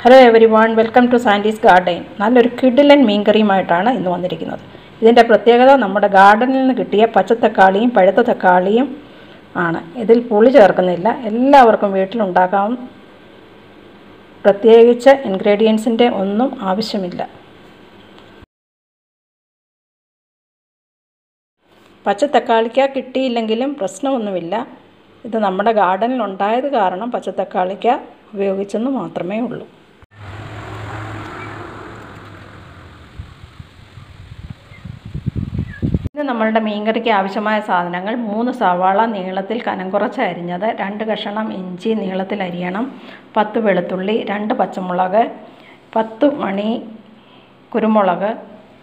Hello everyone welcome to Sandy's garden നല്ലൊരു കിഡിലൻ മീൻകറിയുമായിട്ടാണ് ഇന്ന് വന്നിരിക്കുന്നത് ഇതിൻ്റെ പ്രത്യേകത നമ്മുടെ ഗാർഡനിൽ നിന്ന് കിട്ടിയ പച്ചത്തക്കാളിയും പഴുത്ത തക്കാളിയും ആണ് ഇതിൽ പുളി ചേർക്കുന്നില്ല എല്ലാവർക്കും വീട്ടിലുണ്ടാക്കാം പ്രത്യേകിച്ച് ഇൻഗ്രീഡിയൻസിൻ്റെ ഒന്നും ആവശ്യമില്ല പച്ചത്തക്കാളിക്ക കിട്ടിയില്ലെങ്കിലും പ്രശ്നമൊന്നുമില്ല ഇത് നമ്മുടെ ഗാർഡനിൽ ഉണ്ടായത് കാരണം പച്ചത്തക്കാളിക്ക ഉപയോഗിച്ചെന്ന് മാത്രമേ ഉള്ളൂ ഇന്ന് നമ്മളുടെ മീൻകറിക്ക് ആവശ്യമായ സാധനങ്ങൾ മൂന്ന് സവാള നീളത്തിൽ കനം കുറച്ച് അരിഞ്ഞത് രണ്ട് കഷണം ഇഞ്ചി നീളത്തിൽ അരിയണം പത്ത് വെളുത്തുള്ളി രണ്ട് പച്ചമുളക് പത്ത് മണി കുരുമുളക്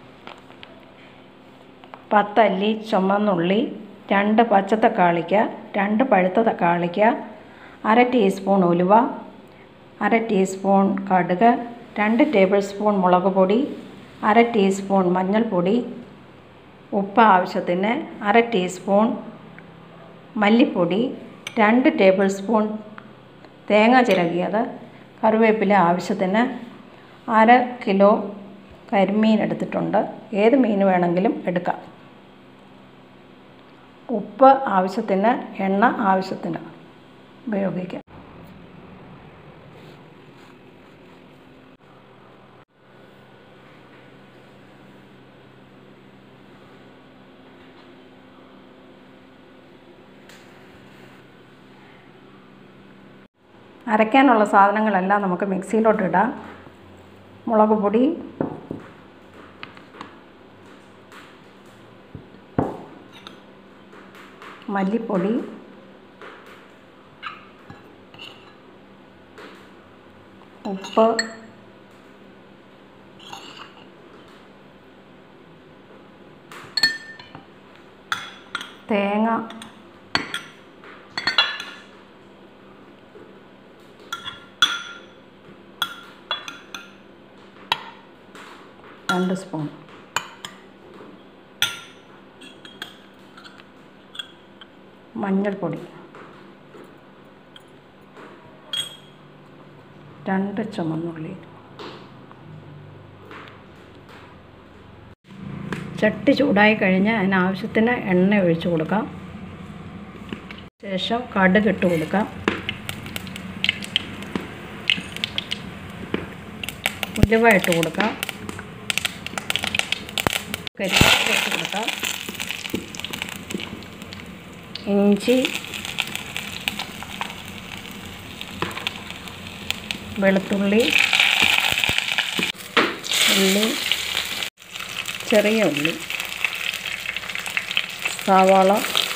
പത്തല്ലി ചുമന്നുള്ളി രണ്ട് പച്ചത്തക്കാളിക്ക രണ്ട് പഴുത്ത തക്കാളിക്ക അര ടീസ്പൂൺ ഉലുവ അര ടീസ്പൂൺ കടുക് രണ്ട് ടേബിൾ സ്പൂൺ മുളക് പൊടി അര ടീസ്പൂൺ മഞ്ഞൾപ്പൊടി ഉപ്പ് ആവശ്യത്തിന് അര ടീസ്പൂൺ മല്ലിപ്പൊടി രണ്ട് ടേബിൾ സ്പൂൺ തേങ്ങ ചിരകിയത് കറിവേപ്പില ആവശ്യത്തിന് അര കിലോ കരിമീൻ എടുത്തിട്ടുണ്ട് ഏത് മീൻ വേണമെങ്കിലും എടുക്കാം ഉപ്പ് ആവശ്യത്തിന് എണ്ണ ആവശ്യത്തിന് ഉപയോഗിക്കാം അരയ്ക്കാനുള്ള സാധനങ്ങളെല്ലാം നമുക്ക് മിക്സിയിലോട്ട് ഇടാം മുളക് പൊടി മല്ലിപ്പൊടി ഉപ്പ് തേങ്ങ രണ്ട് സ്പൂൺ മഞ്ഞൾപ്പൊടി രണ്ട് ചുമന്നുള്ളി ചട്ടി ചൂടായി കഴിഞ്ഞ് അതിനാവശ്യത്തിന് എണ്ണ ഒഴിച്ചു കൊടുക്കാം ശേഷം കടുക് ഇട്ട് കൊടുക്കാം ഉലുവ ഇട്ട് കൊടുക്കാം കരിവേപ്പില ഇട്ട് കൊടുക്കാം ഇഞ്ചി വെളുത്തുള്ളി ഉള്ളി ചെറിയ ഉള്ളി സവാള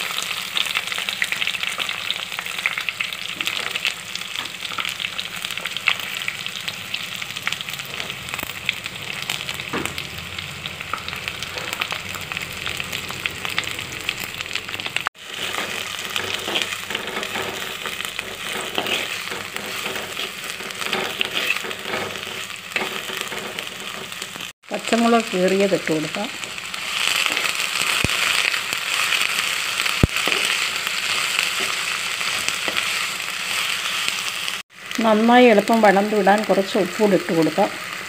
പച്ചമുളക് കീറിയത് ഇട്ട് കൊടുക്കാം നന്നായി എളുപ്പം വളർന്നു വിടാൻ കുറച്ച് ഉപ്പൂടി ഇട്ട് കൊടുക്കാം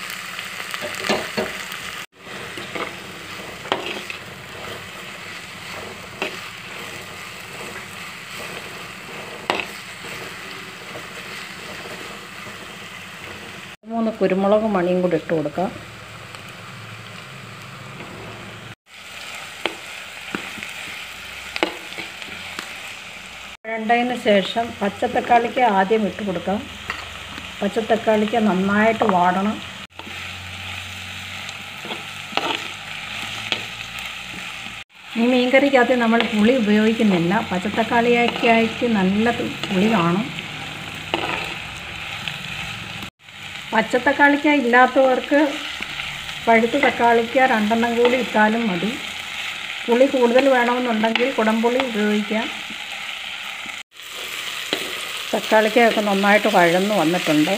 മൂന്ന് കുരുമുളക് മണിയും കൂടി ഇട്ട് കൊടുക്കാം വഴണ്ടതിന് ശേഷം പച്ചത്തക്കാളിക്ക് ആദ്യം ഇട്ട് കൊടുക്കാം പച്ചത്തക്കാളിക്ക് നന്നായിട്ട് വാടണം ഈ മീൻകറിക്കകത്ത് നമ്മൾ പുളി ഉപയോഗിക്കുന്നില്ല പച്ചത്തക്കാളിയൊക്കെ നല്ല പുളി കാണും പച്ചത്തക്കാളിക്ക ഇല്ലാത്തവർക്ക് പഴുത്ത തക്കാളിക്ക രണ്ടെണ്ണം കൂടി ഇട്ടാലും മതി പുളി കൂടുതൽ വേണമെന്നുണ്ടെങ്കിൽ കുടംപുളി ഉപയോഗിക്കാം തക്കാളിക്കൊക്കെ നന്നായിട്ട് വഴന്ന് വന്നിട്ടുണ്ട്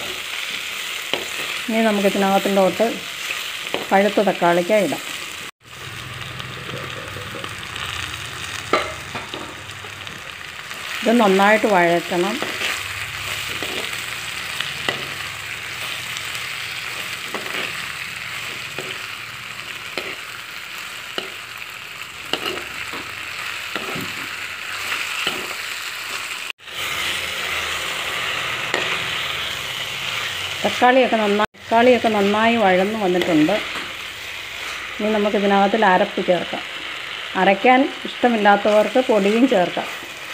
ഇനി നമുക്ക് ഇതിനകത്തിലോട്ട് പഴുത്ത തക്കാളിക്ക ഇടാം ഇത് നന്നായിട്ട് വഴറ്റണം തക്കാളിയൊക്കെ നന്നായി തക്കാളിയൊക്കെ നന്നായി വഴന്നു വന്നിട്ടുണ്ട് ഇനി നമുക്കിതിനകത്തിൽ അരപ്പ് ചേർക്കാം അരയ്ക്കാൻ ഇഷ്ടമില്ലാത്തവർക്ക് പൊടിയും ചേർക്കാം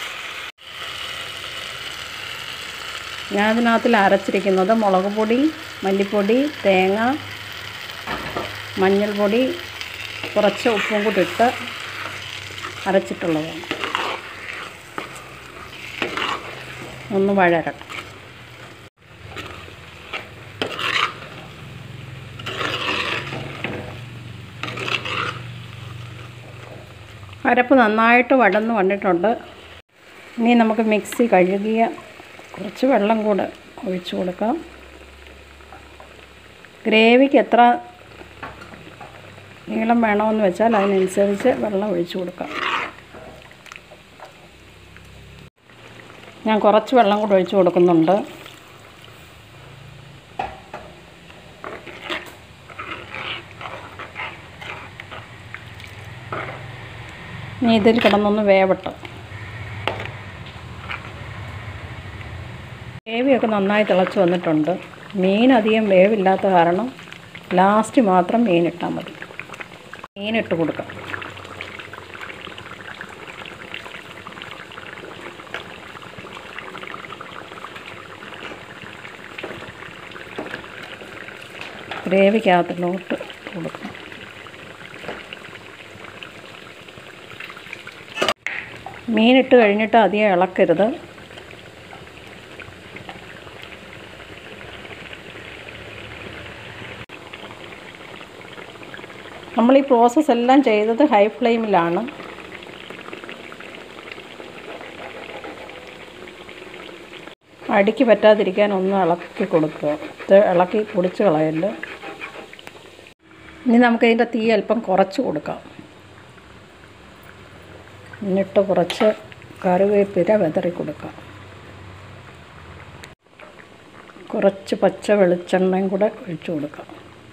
ഞാൻ ഇതിനകത്തിൽ അരച്ചിരിക്കുന്നത് മുളക് പൊടി മല്ലിപ്പൊടി തേങ്ങ മഞ്ഞൾപ്പൊടി കുറച്ച് ഉപ്പും കൂടി ഇട്ട് അരച്ചിട്ടുള്ളതാണ് ഒന്ന് വഴരട്ടെ അരപ്പ് നന്നായിട്ട് വടന്ന് വന്നിട്ടുണ്ട് ഇനി നമുക്ക് മിക്സി കഴുകിയ കുറച്ച് വെള്ളം കൂടെ ഒഴിച്ചു കൊടുക്കാം ഗ്രേവിക്ക് എത്ര നീളം വേണമെന്ന് വെച്ചാൽ അതിനനുസരിച്ച് വെള്ളം ഒഴിച്ചു കൊടുക്കാം ഞാൻ കുറച്ച് വെള്ളം കൂടെ ഒഴിച്ചു കൊടുക്കുന്നുണ്ട് ഇനി ഇതിൽ കിടന്നൊന്ന് വേവട്ടെ ഗ്രേവിയൊക്കെ നന്നായി തിളച്ച് വന്നിട്ടുണ്ട് മീൻ അധികം വേവില്ലാത്ത കാരണം ലാസ്റ്റ് മാത്രം മീൻ ഇട്ടാൽ മതി മീനിട്ട് കൊടുക്കാം ഗ്രേവിക്കകത്തിലോട്ട് കൊടുക്കാം മീനിട്ട് കഴിഞ്ഞിട്ട് അധികം ഇളക്കരുത് നമ്മൾ ഈ പ്രോസസ്സ് എല്ലാം ചെയ്തത് ഹൈ ഫ്ലെയിമിലാണ് അടിക്ക് പറ്റാതിരിക്കാൻ ഒന്ന് ഇളക്കി കൊടുക്കുക ഇത് ഇളക്കി പൊടിച്ച് കളയല്ല ഇനി നമുക്ക് ഇതിൻ്റെ തീ അല്പം കുറച്ച് കൊടുക്കാം എന്നിട്ട് കുറച്ച് കറിവേപ്പില വിതറി കൊടുക്കാം കുറച്ച് പച്ച വെളിച്ചെണ്ണയും കൂടെ ഒഴിച്ചു കൊടുക്കാം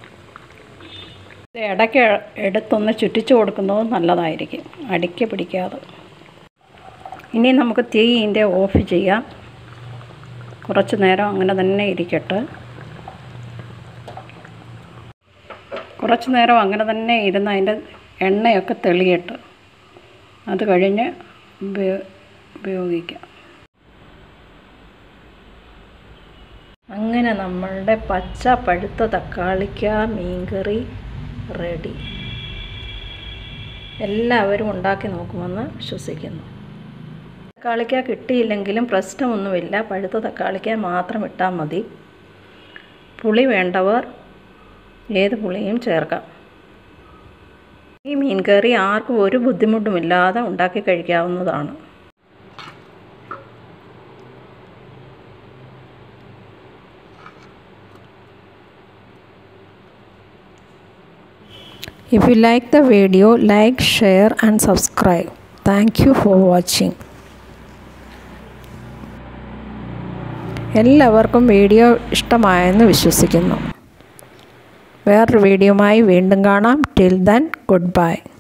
ഇത് ഇടയ്ക്ക് എടുത്തൊന്ന് ചുറ്റിച്ച് കൊടുക്കുന്നത് നല്ലതായിരിക്കും അടിക്ക് പിടിക്കാതെ ഇനി നമുക്ക് തീ ഇതിൻ്റെ ഓഫ് ചെയ്യാം കുറച്ച് നേരം അങ്ങനെ തന്നെ ഇരിക്കട്ടെ കുറച്ച് നേരം അങ്ങനെ തന്നെ ഇരുന്ന് അതിൻ്റെ എണ്ണയൊക്കെ തെളിയട്ടെ അത് കഴിഞ്ഞ് ഉപയോ ഉപയോഗിക്കാം അങ്ങനെ നമ്മളുടെ പച്ച പഴുത്ത തക്കാളിക്ക മീൻകറി റെഡി എല്ലാവരും ഉണ്ടാക്കി നോക്കുമെന്ന് വിശ്വസിക്കുന്നു തക്കാളിക്ക കിട്ടിയില്ലെങ്കിലും പ്രശ്നമൊന്നുമില്ല പഴുത്ത തക്കാളിക്ക മാത്രം ഇട്ടാൽ മതി പുളി വേണ്ടവർ ഏത് പുളിയും ചേർക്കാം ഈ മീൻ കറി ആർക്കും ഒരു ബുദ്ധിമുട്ടുമില്ലാതെ ഉണ്ടാക്കി കഴിക്കാവുന്നതാണ് If you like the video, like, share and subscribe. Thank you for watching. എല്ലാവർക്കും വീഡിയോ ഇഷ്ടമായെന്ന് വിശ്വസിക്കുന്നു വേറൊരു വീഡിയോയുമായി വീണ്ടും കാണാം ടിൽ ദൻ ഗുഡ് ബൈ